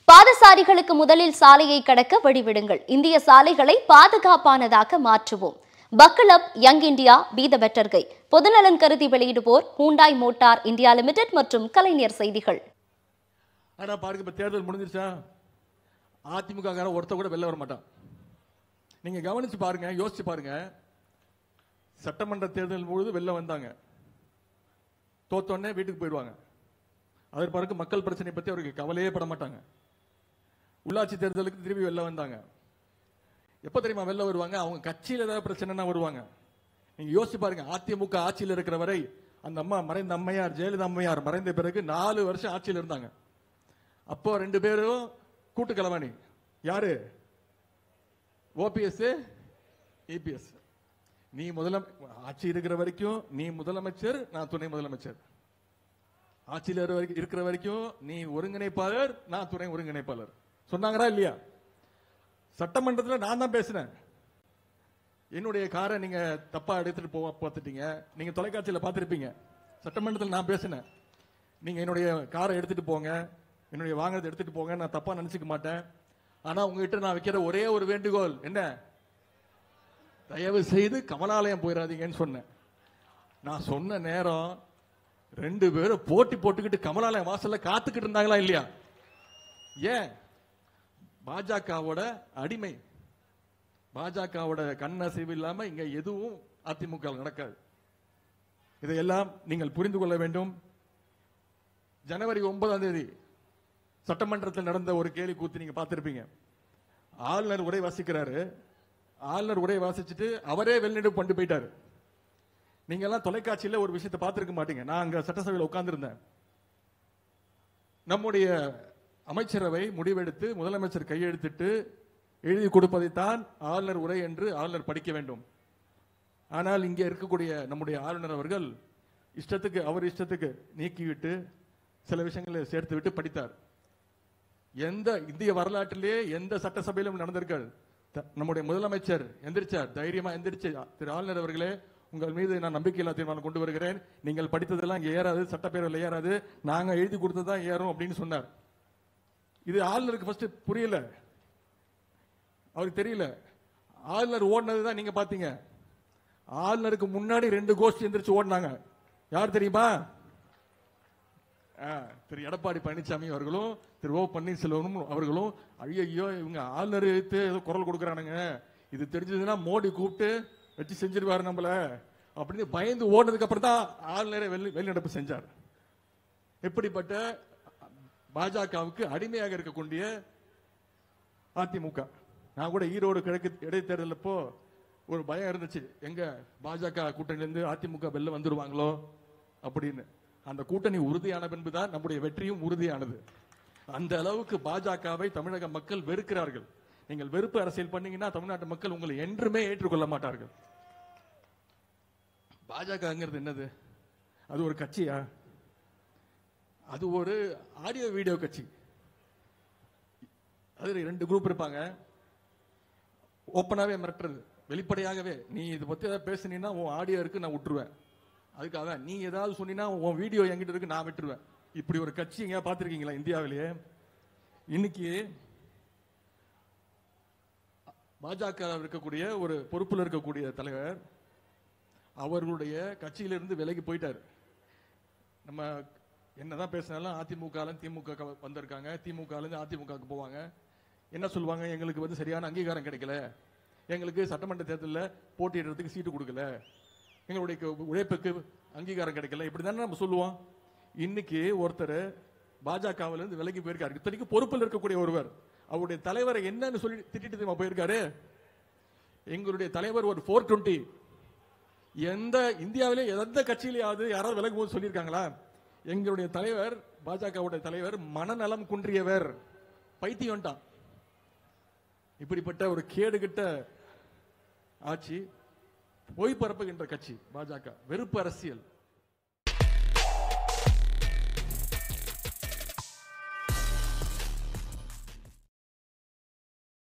பாதசாரிகளுக்கு முதலில் சாலையை கடக்க வழிவிடுங்கள் இந்திய சாலைகளை பாதுகாப்பானதாக மாற்றுவோம் buckle up young India be the better guy பொதுநலன் கருதி வெளியிடுவோர் ஹூண்டாய் மோட்டார் இந்தியா லிமிடெட் மற்றும் கலைஞர் செய்திகள் ஆனா பாருங்க இப்ப தேர்தல் முடிஞ்சிருச்சா அதிமுக காரன் ஒருத்த கூட வெளில வர மாட்டான் நீங்க கவனிச்சு பாருங்க யோசிச்சு பாருங்க சட்டமன்ற தேர்தல் பொழுது வெளில வந்தாங்க தோத்தோடனே வீட்டுக்கு போயிடுவாங்க அதற்கு பிறகு மக்கள் பிரச்சனை பத்தி அவருக்கு கவலையே பட மாட்டாங்க உள்ளாட்சி தேர்தலுக்கு திரும்பி வெளில வந்தாங்க எப்ப தெரியுமா வெளில வருவாங்க அவங்க கட்சியில ஏதாவது பிரச்சனைனா வருவாங்க நீங்க யோசிச்சு பாருங்க அதிமுக ஆட்சியில் இருக்கிற வரை அந்த அம்மா மறைந்த அம்மையார் ஜெயலலிதா அம்மையார் மறைந்த பிறகு நாலு வருஷம் ஆட்சியில் இருந்தாங்க அப்போ ரெண்டு பேரும் கூட்டு கலவாணி யாரு ஓபிஎஸ் இபிஎஸ் நீ முதலம் ஆட்சி இருக்கிற வரைக்கும் நீ முதலமைச்சர் நான் துணை முதலமைச்சர் ஆட்சியில் இருக்கிற வரைக்கும்- இருக்கிற வரைக்கும் நீ ஒருங்கிணைப்பாளர் நான் துணை ஒருங்கிணைப்பாளர் சொன்னாங்களா இல்லையா சட்டமன்றத்தில் நான் தான் பேசினேன் என்னுடைய காரை நீங்க தப்பா எடுத்துட்டு போக பார்த்துட்டீங்க நீங்க தொலைக்காட்சியில் பார்த்திருப்பீங்க சட்டமன்றத்தில் நான் பேசினேன் நீங்க என்னுடைய காரை எடுத்துட்டு போங்க என்னுடைய வாகனத்தை எடுத்துட்டு போங்க நான் தப்பா நினைச்சுக்க மாட்டேன் ஆனா உங்ககிட்ட நான் வைக்கிற ஒரே ஒரு வேண்டுகோள் என்ன தயவு செய்து கமலாலயம் போயிடாதீங்கன்னு சொன்னேன் நான் சொன்ன நேரம் ரெண்டு பேரும் போட்டி போட்டுக்கிட்டு கமலாலயம் வாசல்ல காத்துக்கிட்டு இருந்தாங்களா இல்லையா ஏன் பாஜகவோட அடிமை பாஜகவோட கண்ணசைவு இல்லாம இங்க எதுவும் அதிமுக ல நடக்காது இதையெல்லாம் நீங்கள் புரிந்து கொள்ள வேண்டும் ஜனவரி ஒன்பதாம் தேதி சட்டமன்றத்தில் நடந்த ஒரு கேலி கூத்து நீங்க பார்த்திருப்பீங்க ஆளுநர் உரை வாசிக்கிறாரு ஆளுநர் உரை வாசிச்சுட்டு அவரே வெளிநடப்பு கொண்டு போயிட்டாரு நீங்க எல்லாம் தொலைக்காட்சியில ஒரு விஷயத்தை பார்த்திருக்க மாட்டீங்க நான் அங்க சட்டசபையில் உட்கார்ந்திருந்தேன் நம்முடைய அமைச்சரவை முடிவெடுத்து முதலமைச்சர் கையெழுத்திட்டு எழுதி கொடுப்பதைத்தான் ஆளுநர் உரை என்று ஆளுநர் படிக்க வேண்டும் ஆனால் இங்கே இருக்கக்கூடிய நம்முடைய ஆளுநர் அவர்கள் இஷ்டத்துக்கு அவர் இஷ்டத்துக்கு நீக்கிவிட்டு சில விஷயங்களை சேர்த்து விட்டு படித்தார் எந்த இந்திய வரலாற்றிலே எந்த சட்டசபையிலும் நடந்திருக்காது த- நம்முடைய முதலமைச்சர் எந்திரிச்சார் தைரியமா எந்திரிச்சு திரு ஆளுநர் அவர்களே உங்கள் மீது நான் நம்பிக்கையில்லா தீர்மானம் கொண்டு வருகிறேன் நீங்கள் படித்ததெல்லாம் இங்க ஏறாது சட்டப்பேரவையில் ஏறாது நாங்க எழுதி கொடுத்ததுதான் ஏறும் அப்படின்னு சொன்னார் இது ஆளுநருக்கு ஃபர்ஸ்ட் புரியல அவருக்கு தெரியல ஆளுநர் ஓடினது தான் நீங்க பாத்தீங்க ஆளுநருக்கு முன்னாடி ரெண்டு கோஷ்டி எந்திரிச்சு ஓடினாங்க யார் தெரியுமா ஆ, திரு எடப்பாடி பழனிசாமி அவர்களும் திரு ஓ பன்னீர்செல்வமும் அவர்களும் ஐயோ இவங்க ஆளுநர் எடுத்து ஏதோ குரல் கொடுக்குறானுங்க இது தெரிஞ்சதுன்னா மோடி கூப்பிட்டு வச்சு செஞ்சிருவாரு நம்மள அப்படின்னு பயந்து ஓடுனதுக்கு அப்புறம் தான் ஆளுநரை வெளி வெளிநடப்பு செஞ்சார் எப்படிப்பட்ட பாஜகவுக்கு அடிமையாக இருக்கக்கூடிய அதிமுக நான் கூட ஈரோடு கிழக்கு இடைத்தேர்தல் அப்போ ஒரு பயம் இருந்துச்சு எங்க பாஜக கூட்டணியிலிருந்து அதிமுக வெளில வந்துருவாங்களோ அப்படின்னு அந்த கூட்டணி உறுதியான பின்புதான் நம்முடைய வெற்றியும் உறுதியானது அந்த அளவுக்கு பாஜகவை தமிழக மக்கள் வெறுக்கிறார்கள் நீங்கள் வெறுப்பு அரசியல் பண்ணீங்கன்னா தமிழ்நாட்டு மக்கள் உங்களை என்றுமே ஏற்றுக்கொள்ள மாட்டார்கள் பாஜகங்கிறது என்னது அது ஒரு கட்சியா அது ஒரு ஆடியோ வீடியோ கட்சி அது ரெண்டு குரூப் இருப்பாங்க ஓப்பனாவே மிரட்டுறது வெளிப்படையாகவே நீ இதை பத்தி ஏதாவது பேசுனீன்னா உன் ஆடியோ இருக்கு நான் விட்டுருவேன் அதுக்காக நீ ஏதாவது சொன்னீங்கன்னா உன் வீடியோ என்கிட்ட இருக்கு நான் விட்டுருவேன் இப்படி ஒரு கட்சி எங்க பார்த்திருக்கீங்களா இந்தியாவிலேயே இன்னைக்கு பாஜக இருக்கக்கூடிய ஒரு பொறுப்புல இருக்கக்கூடிய தலைவர் அவர்களுடைய கட்சியிலிருந்து விலகி போயிட்டார் நம்ம என்னதான் பேசினாலும் அதிமுக ல திமுக க்கு வந்திருக்காங்க திமுக ல இருந்து அதிமுகவுக்கு போவாங்க என்ன சொல்லுவாங்க எங்களுக்கு வந்து சரியான அங்கீகாரம் கிடைக்கல எங்களுக்கு சட்டமன்ற தேர்தலில் போட்டியிடுறதுக்கு சீட்டு கொடுக்கல எங்களுடைய கு- உழைப்புக்கு அங்கீகாரம் கிடைக்கல இப்படி தானே நம்ம சொல்லுவோம் இன்னைக்கு ஒருத்தர் பாஜகவுல இருந்து விலகி போயிருக்காரு இத்தனைக்கு பொறுப்பில் இருக்கக்கூடிய ஒருவர் அவருடைய தலைவரை என்னன்னு சொல்லி திட்டிட்டு தெரியுமா போயிருக்காரு எங்களுடைய தலைவர் ஒரு ஃபோர் டுவெண்ட்டி எந்த இந்தியாவிலே எந்த கட்சியிலேயாவது யாராவது விலகும் போது சொல்லியிருக்காங்களா எங்களுடைய தலைவர் பாஜகவுடைய தலைவர் மனநலம் குன்றியவர் பைத்தியம்ட்டான் இப்படிப்பட்ட ஒரு கேடுகிட்ட ஆட்சி பொய் பரப்புகின்ற கட்சி பாஜக வெறுப்பு அரசியல்